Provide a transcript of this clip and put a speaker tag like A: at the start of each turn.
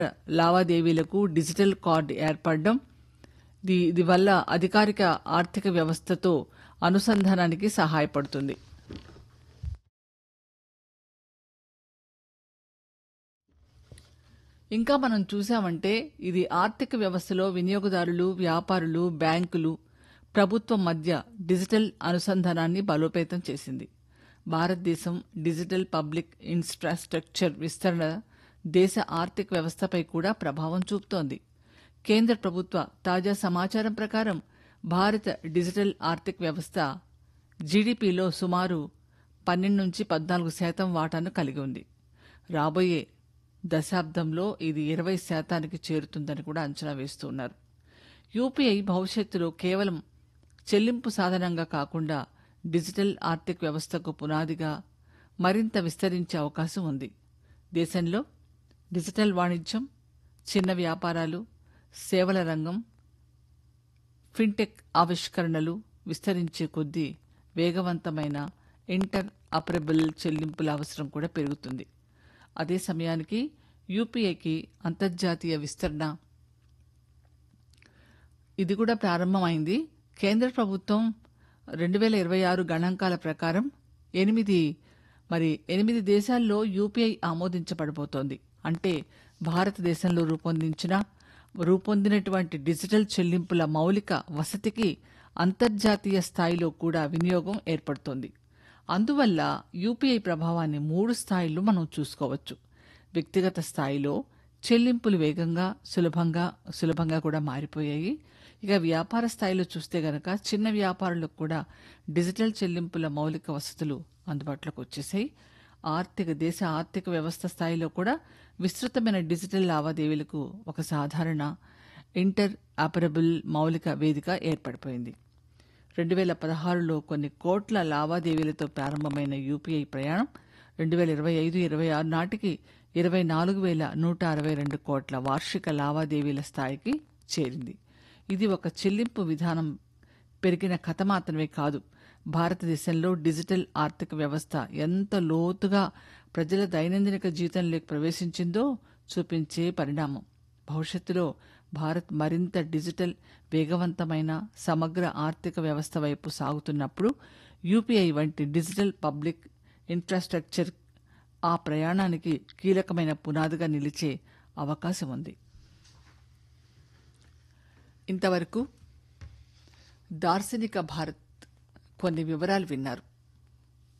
A: లావాదేవీలకు digital card ఏర్పడడం the- ఇది వల్ల అధికారిక ఆర్థిక వ్యవస్థతో అనుసంధానానికి సహాయపడుతుంది ఇంకా మనం చూసామంటే ఇది ఆర్థిక వ్యవస్థలో వినియోగదారులు వ్యాపారులు బ్యాంకులు ప్రభుత్వం మధ్య డిజిటల్ అనుసంధానాన్ని బలోపేతం చేసింది భారతదేశం డిజిటల్ పబ్లిక్ ఇన్ఫ్రాస్ట్రక్చర్ విస్తరణ దేశ ఆర్థిక వ్యవస్థపై కూడా ప్రభావం చూపుతోంది కేంద్ర ప్రభుత్వ తాజా సమాచారం ప్రకారం భారత డిజిటల్ ఆర్థిక వ్యవస్థ జీడీపీలో సుమారు పన్నెండు నుంచి పద్నాలుగు శాతం వాటాను కలిగి ఉంది రాబోయే దశాబ్దంలో ఇది ఇరవై శాతానికి చేరుతుందని కూడా అంచనా వేస్తున్నారు యూపీఐ భవిష్యత్తులో కేవలం చెల్లింపు సాధనంగా కాకుండా డిజిటల్ ఆర్థిక వ్యవస్థకు పునాదిగా మరింత విస్తరించే అవకాశం ఉంది దేశంలో డిజిటల్ వాణిజ్యం చిన్న వ్యాపారాలు సేవల రంగం ఫిన్టెక్ ఆవిష్కరణలు విస్తరించే కొద్దీ వేగవంతమైన ఇంటర్ ఆపరబుల్ చెల్లింపుల అవసరం కూడా పెరుగుతుంది అదే సమయానికి యూపీఐకి అంతర్జాతీయ విస్తరణ ఇది కూడా ప్రారంభమైంది కేంద్ర ప్రభుత్వం రెండు వేల ఇరవై ఆరు గణాంకాల ప్రకారం ఎనిమిది మరి ఎనిమిది దేశాల్లో యూపీఐ ఆమోదించబడబోతోంది అంటే భారతదేశంలో రూపొందించిన రూపొందినటువంటి డిజిటల్ చెల్లింపుల మౌలిక వసతికి అంతర్జాతీయ స్థాయిలో కూడా వినియోగం ఏర్పడుతోంది అందువల్ల యూపీఐ ప్రభావాన్ని మూడు స్థాయిల్లో మనం చూసుకోవచ్చు వ్యక్తిగత స్థాయిలో చెల్లింపులు వేగంగా సులభంగా సులభంగా కూడా మారిపోయాయి ఇక వ్యాపార స్థాయిలో చూస్తే గనక చిన్న వ్యాపారులకు కూడా డిజిటల్ చెల్లింపుల మౌలిక వసతులు అందుబాటులోకి వచ్చేసాయి ఆర్థిక దేశ ఆర్థిక వ్యవస్థ స్థాయిలో కూడా విస్తృతమైన డిజిటల్ లావాదేవీలకు ఒక సాధారణ ఇంటర్ ఆపరబుల్ మౌలిక వేదిక ఏర్పడిపోయింది రెండు వేల పదహారులో కొన్ని కోట్ల లావాదేవీలతో ప్రారంభమైన యూపీఐ ప్రయాణం రెండు వేల ఇరవై ఐదు ఇరవై ఆరు నాటికి ఇరవై నాలుగు వేల నూట అరవై రెండు కోట్ల వార్షిక లావాదేవీల స్థాయికి చేరింది ఇది ఒక చెల్లింపు విధానం పెరిగిన కథ మాత్రమే కాదు భారతదేశంలో డిజిటల్ ఆర్థిక వ్యవస్థ ఎంత లోతుగా ప్రజల దైనందిన జీవితంలోకి ప్రవేశించిందో చూపించే పరిణామం భవిష్యత్తులో భారత్ మరింత డిజిటల్ వేగవంతమైన సమగ్ర ఆర్థిక వ్యవస్థ వైపు సాగుతున్నప్పుడు యూపీఐ వంటి డిజిటల్ పబ్లిక్ ఇన్ఫ్రాస్ట్రక్చర్ ఆ ప్రయాణానికి కీలకమైన పునాదిగా నిలిచే అవకాశం ఉంది ఇంతవరకు దార్శనిక భారత్ కొన్ని వివరాలు విన్నారు